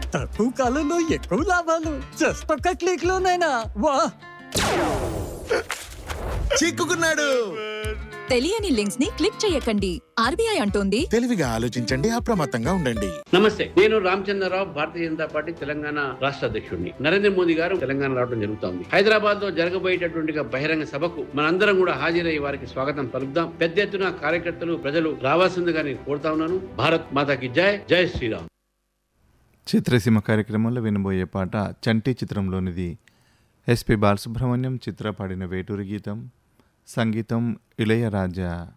తక్కువ కాలంలో ఎక్కువ లాభాలు జస్ట్ ఒక్క క్లిక్ లోనైనా వా చిక్కుకున్నాడు తెలియని లింక్స్ ని క్లిక్ చేయకండి ఆర్బీఐ అంటోంది తెలివిగా ఆలోచించండి అప్రమత్తంగా ఉండండి నమస్తే నేను రామచంద్రరావు భారతీయ జనతా పార్టీ తెలంగాణ రాష్ట్ర అధ్యక్షుడిని నరేంద్ర మోదీ గారు తెలంగాణ రావడం జరుగుతోంది హైదరాబాద్ లో జరగబోయేటటువంటి ఒక బహిరంగ సభకు మనందరం కూడా హాజరై వారికి స్వాగతం పలుకుదాం పెద్ద ఎత్తున కార్యకర్తలు ప్రజలు రావాల్సిందిగా నేను కోరుతా ఉన్నాను భారత్ మాతాకి జై జై శ్రీరామ్ చిత్రసీమ కార్యక్రమంలో వినబోయే పాట చంటి చిత్రంలోనిది ఎస్పి బాలసుబ్రహ్మణ్యం చిత్ర పాడిన వేటూరి గీతం సంగీతం ఇళయరాజా